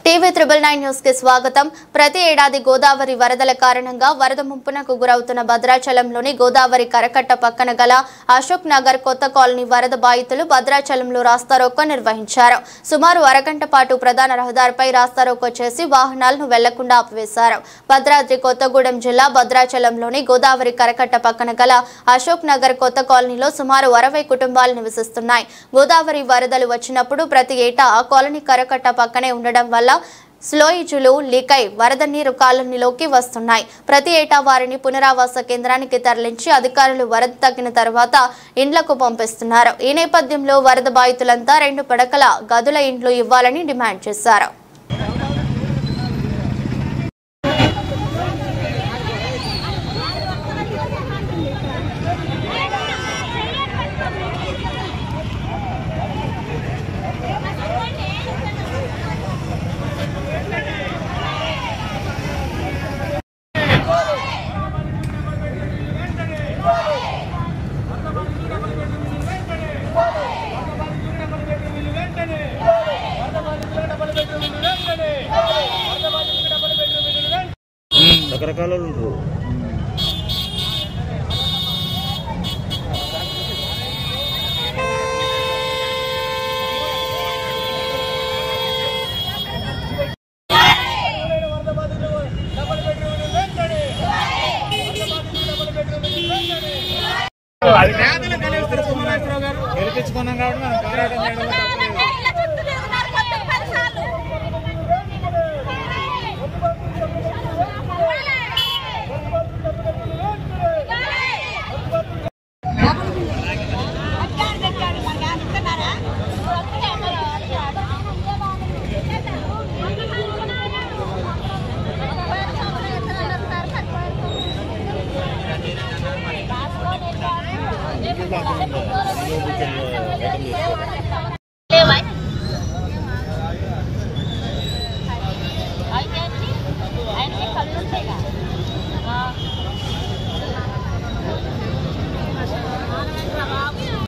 TV triple nine news కి స్వాగతం ప్రతి ఏడాది గోదావరి వరదల కారణంగా వరద ముంపునకు గురవుతున్న భద్రాచలంలోని గోదావరి కరకట్ట పక్కన గల అశోక్ నగర్ కొత్త కాలనీ వరద బాధితులు భద్రాచలంలో రాస్తారోకో నిర్వహించారు సుమారు అరగంట పాటు ప్రధాన రహదారిపై రాస్తారోకో చేసి వాహనాలను వెళ్లకుండా ఆపివేశారు భద్రాద్రి కొత్తగూడెం జిల్లా భద్రాచలంలోని గోదావరి కరకట్ట పక్కన గల అశోక్ నగర్ కొత్త కాలనీలో సుమారు అరవై కుటుంబాలు నివసిస్తున్నాయి గోదావరి వరదలు వచ్చినప్పుడు ప్రతి ఏటా ఆ కాలనీ కరకట్ట పక్కనే ఉండడం వల్ల స్లోయిజులు లీకై వరద నీరు కాలనీలోకి వస్తున్నాయి ప్రతి ఏటా వారిని పునరావాస కేంద్రానికి తరలించి అధికారులు వరద తగ్గిన తర్వాత ఇండ్లకు పంపిస్తున్నారు ఈ నేపథ్యంలో వరద బాధితులంతా రెండు పడకల గదుల ఇండ్లు ఇవ్వాలని డిమాండ్ చేశారు రకరకాల వాళ్ళు ఉంటారు గెలిపించుకున్నాం కాబట్టి మనం పోరాటం చేయడంలో తప్పలేదు. అయితే అన్ని కళ్ళు ఉంటాయి కదా